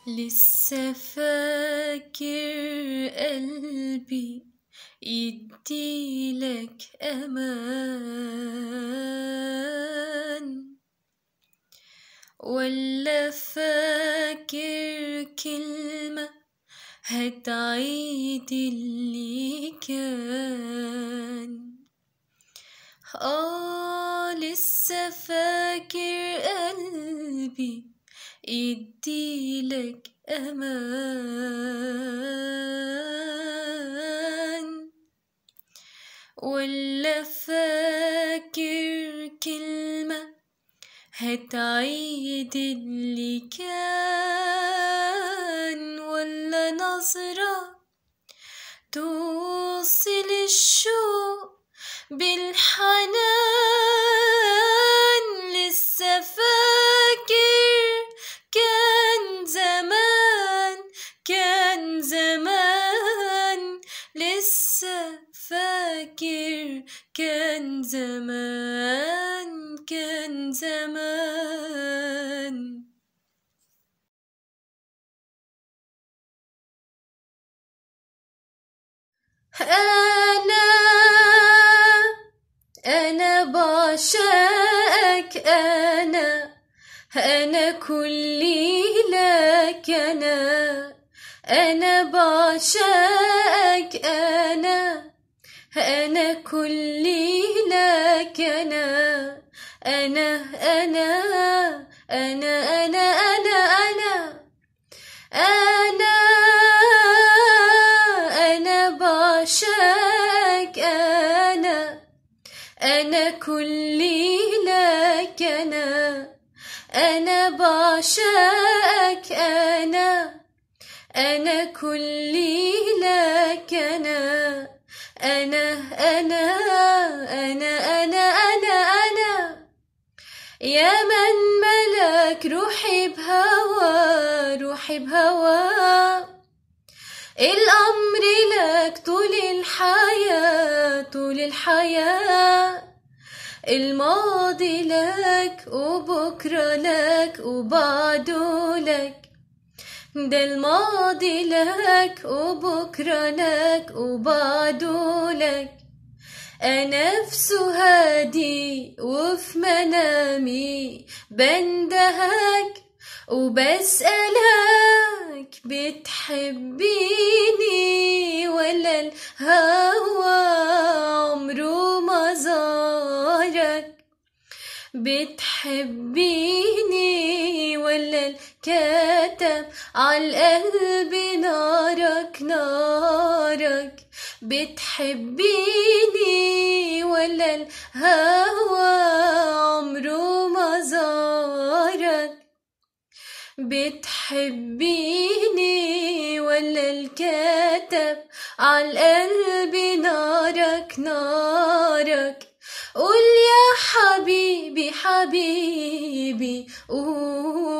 لسه فاكر قلبي يديلك أمان ولا فاكر كلمة هتعيد اللي كان آه لسه فاكر قلبي يديلك أمان ولا فاكر كلمة هتعيد اللي كان ولا نظرة توصل الشوق بالحنان لسه فاكر كان زمان كان زمان لسه فاكر كان زمان كان زمان أنا أنا بعشقك أنا أنا كلي لك أنا أنا بعشقك أنا أنا كلي لك أنا أنا أنا أنا أنا أنا أنا أنا أنا بعشقك أنا أنا كلي لك أنا أنا بعشقك أنا أنا كلي لك أنا أنا أنا أنا أنا أنا أنا يا من ملك روحي بهوى روحي بهوى الأمر لك طول الحياة طول الحياة الماضي لك وبكرة لك وبعده لك ده الماضي لك وبكرة لك وبعده لك نفسه هادي وفي منامي بندهك وبسألك بتحبيني ولا الهوى عمره ما زارك بتحبيني ولا الكتب عالقلب نارك نارك بتحبيني ولا الهوى عمره ما زارك بتحبيني ولا الكتب عالقلب نارك نارك قول يا حبيبي حبيبي قول